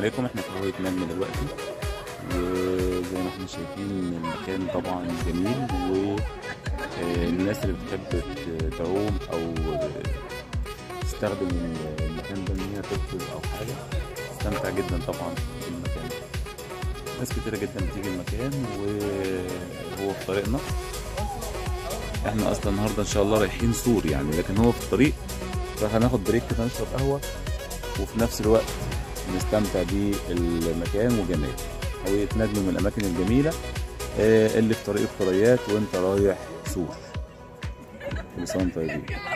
عليكم احنا في هوية نجم دلوقتي وزي ما احنا شايفين المكان طبعا جميل والناس اللي بتحب ت- تعوم او تستخدم المكان ده ان هي تفطر او حاجة تستمتع جدا طبعا بالمكان ناس كتيرة جدا بتيجي المكان وهو في طريقنا احنا اصلا النهارده ان شاء الله رايحين سور يعني لكن هو في الطريق فهناخد بريك كده نشرب قهوة وفي نفس الوقت نستمتع بالمكان وجماله هوية نجم من الأماكن الجميلة آه، اللي في طريق القريات وأنت رايح سور كل سنة وأنتم طيبين